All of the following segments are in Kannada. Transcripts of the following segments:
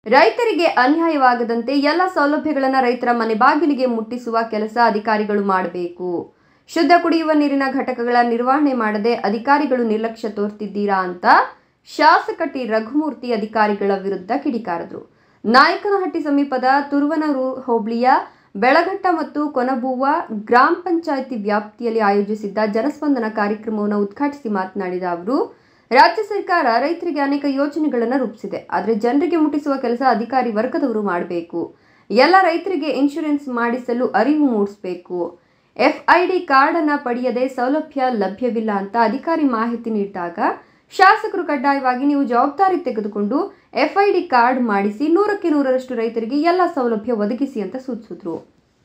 ರೈತರಿಗೆ ಅನ್ಯಾಯವಾಗದಂತೆ ಎಲ್ಲ ಸೌಲಭ್ಯಗಳನ್ನು ರೈತರ ಮನೆ ಬಾಗಿಲಿಗೆ ಮುಟ್ಟಿಸುವ ಕೆಲಸ ಅಧಿಕಾರಿಗಳು ಮಾಡಬೇಕು ಶುದ್ಧ ಕುಡಿಯುವ ನೀರಿನ ಘಟಕಗಳ ನಿರ್ವಹಣೆ ಮಾಡದೆ ಅಧಿಕಾರಿಗಳು ನಿರ್ಲಕ್ಷ್ಯ ತೋರ್ತಿದ್ದೀರಾ ಅಂತ ಶಾಸಕ ಟಿ ರಘುಮೂರ್ತಿ ಅಧಿಕಾರಿಗಳ ವಿರುದ್ಧ ಕಿಡಿಕಾರದರು ನಾಯಕನಹಟ್ಟಿ ಸಮೀಪದ ತುರುವನೂರು ಹೋಬಳಿಯ ಬೆಳಘಟ್ಟ ಮತ್ತು ಕೊನಬೂವ ಗ್ರಾಮ ಪಂಚಾಯಿತಿ ವ್ಯಾಪ್ತಿಯಲ್ಲಿ ಆಯೋಜಿಸಿದ್ದ ಜನಸ್ಪಂದನ ಕಾರ್ಯಕ್ರಮವನ್ನು ಉದ್ಘಾಟಿಸಿ ಮಾತನಾಡಿದ ಅವರು ರಾಜ್ಯ ಸರ್ಕಾರ ರೈತರಿಗೆ ಅನೇಕ ಯೋಜನೆಗಳನ್ನು ರೂಪಿಸಿದೆ ಆದರೆ ಜನರಿಗೆ ಮುಟ್ಟಿಸುವ ಕೆಲಸ ಅಧಿಕಾರಿ ವರ್ಗದವರು ಮಾಡಬೇಕು ಎಲ್ಲ ರೈತರಿಗೆ ಇನ್ಶೂರೆನ್ಸ್ ಮಾಡಿಸಲು ಅರಿವು ಮೂಡಿಸಬೇಕು ಎಫ್ಐಡಿ ಕಾರ್ಡ್ ಅನ್ನ ಪಡೆಯದೆ ಸೌಲಭ್ಯ ಲಭ್ಯವಿಲ್ಲ ಅಂತ ಅಧಿಕಾರಿ ಮಾಹಿತಿ ನೀಡಿದಾಗ ಶಾಸಕರು ಕಡ್ಡಾಯವಾಗಿ ನೀವು ಜವಾಬ್ದಾರಿ ತೆಗೆದುಕೊಂಡು ಎಫ್ಐಡಿ ಕಾರ್ಡ್ ಮಾಡಿಸಿ ನೂರಕ್ಕೆ ನೂರರಷ್ಟು ರೈತರಿಗೆ ಎಲ್ಲ ಸೌಲಭ್ಯ ಒದಗಿಸಿ ಅಂತ ಸೂಚಿಸಿದ್ರು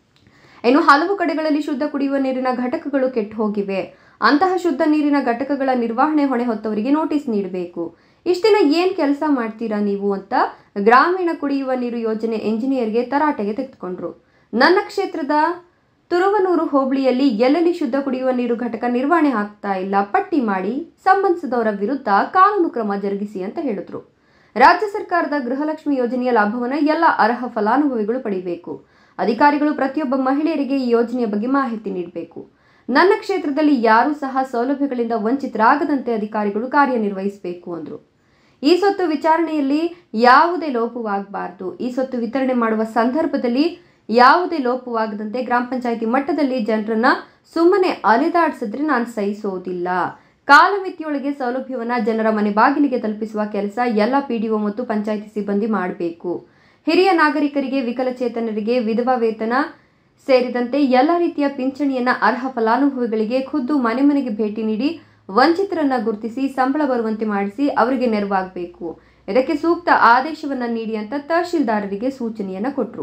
ಇನ್ನು ಹಲವು ಕಡೆಗಳಲ್ಲಿ ಶುದ್ಧ ಕುಡಿಯುವ ನೀರಿನ ಘಟಕಗಳು ಕೆಟ್ಟು ಹೋಗಿವೆ ಅಂತಹ ಶುದ್ಧ ನೀರಿನ ಘಟಕಗಳ ನಿರ್ವಹಣೆ ಹೊಣೆ ಹೊತ್ತವರಿಗೆ ನೋಟಿಸ್ ನೀಡಬೇಕು ಇಷ್ಟಿನ ಏನ್ ಕೆಲಸ ಮಾಡ್ತೀರಾ ನೀವು ಅಂತ ಗ್ರಾಮೀಣ ಕುಡಿಯುವ ನೀರು ಯೋಜನೆ ಎಂಜಿನಿಯರ್ಗೆ ತರಾಟೆಗೆ ತೆಗೆದುಕೊಂಡ್ರು ನನ್ನ ಕ್ಷೇತ್ರದ ತುರುವನೂರು ಹೋಬಳಿಯಲ್ಲಿ ಎಲ್ಲೆಲ್ಲಿ ಶುದ್ಧ ಕುಡಿಯುವ ನೀರು ಘಟಕ ನಿರ್ವಹಣೆ ಆಗ್ತಾ ಇಲ್ಲ ಪಟ್ಟಿ ಮಾಡಿ ಸಂಬಂಧಿಸಿದವರ ವಿರುದ್ಧ ಕಾನೂನು ಕ್ರಮ ಜರುಗಿಸಿ ಅಂತ ಹೇಳಿದ್ರು ರಾಜ್ಯ ಸರ್ಕಾರದ ಗೃಹಲಕ್ಷ್ಮಿ ಯೋಜನೆಯ ಲಾಭವನ್ನು ಎಲ್ಲ ಅರ್ಹ ಫಲಾನುಭವಿಗಳು ಪಡೆಯಬೇಕು ಅಧಿಕಾರಿಗಳು ಪ್ರತಿಯೊಬ್ಬ ಮಹಿಳೆಯರಿಗೆ ಈ ಯೋಜನೆಯ ಬಗ್ಗೆ ಮಾಹಿತಿ ನೀಡಬೇಕು ನನ್ನ ಕ್ಷೇತ್ರದಲ್ಲಿ ಯಾರೂ ಸಹ ಸೌಲಭ್ಯಗಳಿಂದ ವಂಚಿತರಾಗದಂತೆ ಅಧಿಕಾರಿಗಳು ಕಾರ್ಯನಿರ್ವಹಿಸಬೇಕು ಅಂದರು ಈ ಸೊತ್ತು ವಿಚಾರಣೆಯಲ್ಲಿ ಯಾವುದೇ ಲೋಪವಾಗಬಾರದು ಈ ಸೊತ್ತು ವಿತರಣೆ ಮಾಡುವ ಸಂದರ್ಭದಲ್ಲಿ ಯಾವುದೇ ಲೋಪವಾಗದಂತೆ ಗ್ರಾಮ ಪಂಚಾಯಿತಿ ಮಟ್ಟದಲ್ಲಿ ಜನರನ್ನ ಸುಮ್ಮನೆ ಅಲೆದಾಡಿಸಿದ್ರೆ ನಾನು ಸಹಿಸೋದಿಲ್ಲ ಕಾಲಮಿತಿಯೊಳಗೆ ಸೌಲಭ್ಯವನ್ನ ಜನರ ಮನೆ ಬಾಗಿಲಿಗೆ ತಲುಪಿಸುವ ಕೆಲಸ ಎಲ್ಲ ಪಿಡಿಒ ಮತ್ತು ಪಂಚಾಯಿತಿ ಸಿಬ್ಬಂದಿ ಮಾಡಬೇಕು ಹಿರಿಯ ನಾಗರಿಕರಿಗೆ ವಿಕಲಚೇತನರಿಗೆ ವಿಧವಾ ವೇತನ ಸೇರಿದಂತೆ ಎಲ್ಲ ರೀತಿಯ ಪಿಂಚಣಿಯನ್ನ ಅರ್ಹ ಫಲಾನುಭವಿಗಳಿಗೆ ಖುದ್ದು ಮನೆ ಮನೆಗೆ ಭೇಟಿ ನೀಡಿ ವಂಚಿತರನ್ನ ಗುರುತಿಸಿ ಸಂಬಳ ಬರುವಂತೆ ಮಾಡಿಸಿ ಅವರಿಗೆ ನೆರವಾಗಬೇಕು ಇದಕ್ಕೆ ಸೂಕ್ತ ಆದೇಶವನ್ನ ನೀಡಿ ಅಂತ ತಹಶೀಲ್ದಾರರಿಗೆ ಸೂಚನೆಯನ್ನ ಕೊಟ್ಟರು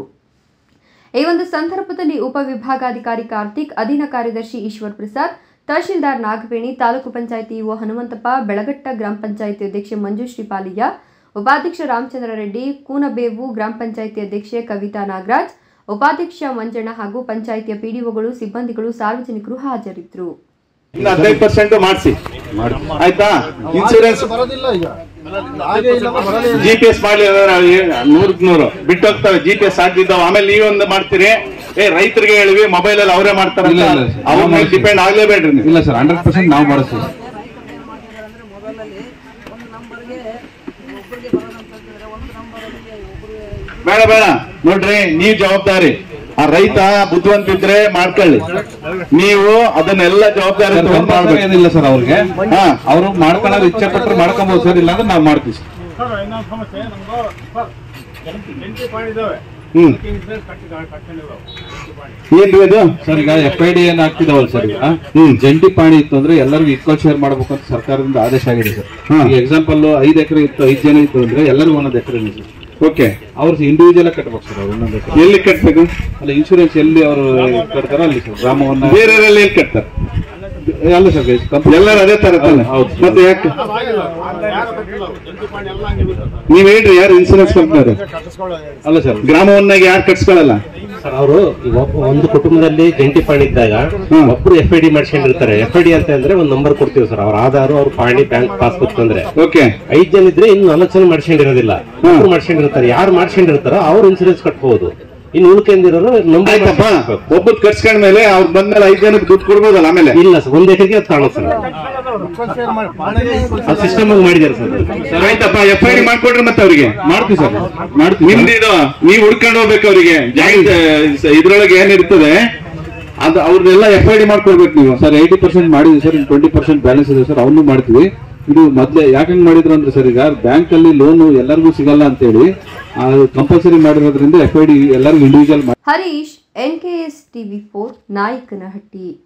ಈ ಒಂದು ಸಂದರ್ಭದಲ್ಲಿ ಉಪವಿಭಾಗಾಧಿಕಾರಿ ಕಾರ್ತಿಕ್ ಅಧೀನ ಕಾರ್ಯದರ್ಶಿ ಈಶ್ವರ್ ಪ್ರಸಾದ್ ತಹಶೀಲ್ದಾರ್ ನಾಗವೇಣಿ ತಾಲೂಕು ಪಂಚಾಯಿತಿ ಇಒ ಹನುಮಂತಪ್ಪ ಬೆಳಗಟ್ಟ ಗ್ರಾಮ ಪಂಚಾಯಿತಿ ಅಧ್ಯಕ್ಷೆ ಮಂಜುಶ್ರೀ ಪಾಲಿಯ ಉಪಾಧ್ಯಕ್ಷ ರಾಮಚಂದ್ರ ರೆಡ್ಡಿ ಕೂನಬೇವು ಗ್ರಾಮ ಪಂಚಾಯಿತಿ ಅಧ್ಯಕ್ಷೆ ಕವಿತಾ ನಾಗರಾಜ್ ಉಪಾಧ್ಯಕ್ಷ ಮಂಜಣ್ಣ ಹಾಗೂ ಪಂಚಾಯಿತಿಯ ಪಿಡಿಒಗಳು ಸಿಬ್ಬಂದಿಗಳು ಸಾರ್ವಜನಿಕರು ಹಾಜರಿದ್ದರು ಇನ್ನು ಹದಿನೈದು ಪರ್ಸೆಂಟ್ ಮಾಡಿಸಿ ಆಯ್ತಾ ಇನ್ಸೂರೆನ್ಸ್ ಬರೋದಿಲ್ಲ ಈಗ ಹಾಗೆ ಇಲ್ಲ ಬರೋದೇ ಇಲ್ಲ. ಜಿ ಪಿ ಎಸ್ ಮಾಡ್ಲಿ ನೂರಕ್ ನೂರು ಬಿಟ್ಟು ಹೋಗ್ತವೆ ಜಿ ಪಿ ಎಸ್ ಆಗಿದ್ದಾವ ಆಮೇಲೆ ನೀವೊಂದು ಮಾಡ್ತೀರಿ ಏ ರೈತರಿಗೆ ಹೇಳಿವಿ ಮೊಬೈಲ್ ಅಲ್ಲಿ ಅವರೇ ಮಾಡ್ತಾರ ಇಲ್ಲ, ಇಲ್ಲ, sir. ಅವ್ರ ಮೇಲೆ ಡಿಪೆಂಡ್ ಆಗ್ಲೇಬೇಡ್ರಿ ನೀವು ಇಲ್ಲ ಸರ್ ಹಂಡ್ರೆಡ್ ಪರ್ಸೆಂಟ್ ನಾವು ಮಾಡಿಸ್ತೀವಿ ಸರ್. ಬೇಡ ಬೇಡ ನೋಡ್ರಿ ನೀವ್ ಜವಾಬ್ದಾರಿ ಆ ರೈತ ಬುದ್ಧಿವಂತ ಇದ್ರೆ ಮಾಡ್ಕೊಳ್ಳಿ ನೀವು ಅದನ್ನೆಲ್ಲ ಜವಾಬ್ದಾರಿ ಸರ್, ತಗೊಂಡ್ ಕಂಪಲ್ಸರಿ ಮಾಡ್ಬೇಕು ಏನಿಲ್ಲ ಸರ್ ಅವ್ರಿಗೆ ಹಾ ಅವರು ಮಾಡ್ಕೊಳ್ಳೋದು ಇಚ್ಛೆ ಪಟ್ಟರೆ ಮಾಡ್ಕೊಬೋದು ಸರ್ ಇಲ್ಲ ಅಂದ್ರೆ ನಾವು ಮಾಡ್ತೀವಿ ಸರ್. ಸರ್ ಇನ್ನೊಂದು ಸಮಸ್ಯೆ ನಮ್ದು ಸರ್ ಎಂಟ್ರಿ ಪಾಯಿಂಟ್ ಇದಾವೆ ಹ್ಮ್ ಅದಕ್ಕೆ ಇನ್ಸೂರೆನ್ಸ್ ಕಟ್ಟಿ ಕಟ್ಕೊಂಡಿದ್ದಾವೆ ಎಂಟ್ರಿ ಪಾಯಿಂಟ್ ಏನ್ರಿ ಅದು ಸರ್ ಈಗ ಎಫ್ ಐ ಡಿ ಏನ್ ಆಗ್ತಿದಾವಲ್ಲ ಸರ್ ಈಗ ಹ್ಮ್. ಜಂಟಿ ಪಾಣಿ ಇತ್ತು ಅಂದ್ರೆ ಎಲ್ಲರಿಗೂ ಈಕ್ವಲ್ ಶೇರ್ ಮಾಡ್ಬೇಕು ಅಂತ ಸರ್ಕಾರದಿಂದ ಆದೇಶ ಆಗಿದೆ ಸರ್ ಹಾ. ಈಗ ಎಕ್ಸಾಂಪಲ್ ಐದ್ ಎಕರೆ ಇತ್ತು ಐದ್ ಜನ ಇತ್ತು ಅಂದ್ರೆ ಎಲ್ಲರಿಗೂ ಒಂದೊಂದು ಎಕರೆ ಇದೆ ಸರ್ ಓಕೆ ಅವ್ರು ಇಂಡಿವಿಜುವಲ್ ಕಟ್ಬೇಕು ಸರ್ ಅವ್ರು ಒಂದೊಂದು ಎಕರೆ ಎಲ್ಲಿ ಕಟ್ಬೇಕು ಅಲ್ಲ ಇನ್ಶೂರೆನ್ಸ್ ಎಲ್ಲಿ ಅವರು ಕಟ್ತಾರೋ ಅಲ್ಲಿ ಸರ್ ಗ್ರಾಮವನ್ನ ಬೇರೆ ಎಲ್ಲಿ ಕಟ್ತಾರೆ ಅಲ್ಲ ಸರ್ ಕಂಪನಿ ಎಲ್ಲರೂ ಅದೇ ತರ ತಾನೆ ಹೌದು. ಮತ್ತೆ ಯಾಕೆ ಯಾರು ಕಟ್ಟಿಲ್ಲ ಎಂಟ್ರಿ ಪಾಯಿಂಟ್ ಎಲ್ಲ ಹಂಗಿರುತ್ತೆ ಸರ್ ನೀವ್ ಹೇಳ್ರಿ ಯಾರು ಇನ್ಸೂರೆನ್ಸ್ ಕಂಪ್ನಿಯವರು ಕಟ್ಟಿಸ್ಕೊಳ್ಳೋದು ಅಲ್ಲ ಸರ್ ಗ್ರಾಮವನ್ನಾಗ ಯಾರು ಕಟ್ಸ್ಕೊಳಲ್ಲ ಅವರು ಒಂದು ಕುಟುಂಬದಲ್ಲಿ ಜಂಟಿ ಪಾಣಿ ಇದ್ದಾಗ ಹ್ಮ್. ಒಬ್ರು ಎಫ್ ಐ ಡಿ ಮಾಡ್ಕೊಂಡಿರ್ತಾರೆ ಎಫ್ ಐ ಡಿ ಅಂತ ಅಂದ್ರೆ ಒಂದ್ ನಂಬರ್ ಕೊಡ್ತೀವಿ ಸರ್ ಅವ್ರ ಆಧಾರ್ ಅವ್ರ ಪಾಣಿ ಬ್ಯಾಂಕ್ ಪಾಸ್ಬುಕ್ ಅಂದ್ರೆ ಓಕೆ ಐದ್ ಜನ ಇದ್ರೆ ಇನ್ನು ನಾಲ್ಕು ಜನ ಮಾಡ್ಕೊಂಡಿರೋದಿಲ್ಲ ಒಬ್ರು ಮಾಡ್ಕೊಂಡಿರ್ತಾರೆ ಯಾರು ಮಾಡ್ಕೊಂಡಿರ್ತಾರೋ ಅವ್ರು ಇನ್ಸೂರೆನ್ಸ್ ಕಟ್ಬಹುದು ಇನ್ನು ಉಳ್ಕೊಂಡಿರೋರು ನಂಬರ್ ಆಯ್ತಪ್ಪ ಒಬ್ಬದ್ ಕಟ್ಸ್ಕೊಂಡ್ಮೇಲೆ ಅವ್ರು ಬಂದ್ಮೇಲೆ ಐದ್ ಜನಕ್ಕೆ ದುಡ್ಡು ಕೊಡ್ಬೋದಲ್ಲ ಆಮೇಲೆ ಇಲ್ಲ ಸರ್ ಒಂದ್ ಎಕರೆಗೆ ಅದು ಕಾಣುತ್ತೆ ಸರ್ Equal share ಮಾಡಿ. ಬಾಡಿಗೆ equal share. ಅದು ಸಿಸ್ಟಮ್ ಆಗಿ ಮಾಡಿದ್ದಾರೆ ಸರ್ ಸರ್ ಆಯ್ತಪ್ಪ ಎಫ್ ಐ ಡಿ ಮಾಡ್ಕೊಡ್ರಿ ಮತ್ತೆ ಅವ್ರಿಗೆ ಮಾಡ್ತೀವಿ ಸರ್ ಮಾಡ್ತೀವಿ ನಿಮ್ದು ಇದು ನೀವ್ ಹುಡ್ಕೊಂಡು ಹೋಗ್ಬೇಕು ಅವ್ರಿಗೆ ಜಾಯಿಂಟ್ ಇದ್ರೊಳಗೆ ಏನಿರ್ತದೆ ಅದು ಅವ್ರನ್ನೆಲ್ಲ ಎಫ್ ಐ ಡಿ ಮಾಡ್ಕೊಡ್ಬೇಕು ನೀವು ಸರ್ ಏಯ್ಟಿ ಪರ್ಸೆಂಟ್ ಮಾಡಿದ್ವಿ ಸರ್ ಇನ್ನು ಟ್ವೆಂಟಿ ಪರ್ಸೆಂಟ್ ಬ್ಯಾಲೆನ್ಸ್ ಇದೆ ಸರ್ ಅವನು ಮಾಡ್ತೀವಿ ಇದು ಮೊದ್ಲೇ ಯಾಕಂಗ್ ಮಾಡಿದ್ರು ಅಂದ್ರೆ ಸರ್ ಈಗ ಬ್ಯಾಂಕ್ ಅಲ್ಲಿ ಲೋನ್ ಎಲ್ಲರಿಗೂ ಸಿಗಲ್ಲ ಅಂತೇಳಿ ಕಂಪಲ್ಸರಿ ಮಾಡಿರೋದ್ರಿಂದ ಎಫ್ ಐ ಡಿ ಎಲ್ಲರಿಗೂ individual Harish NKS TV four Nayakanahatti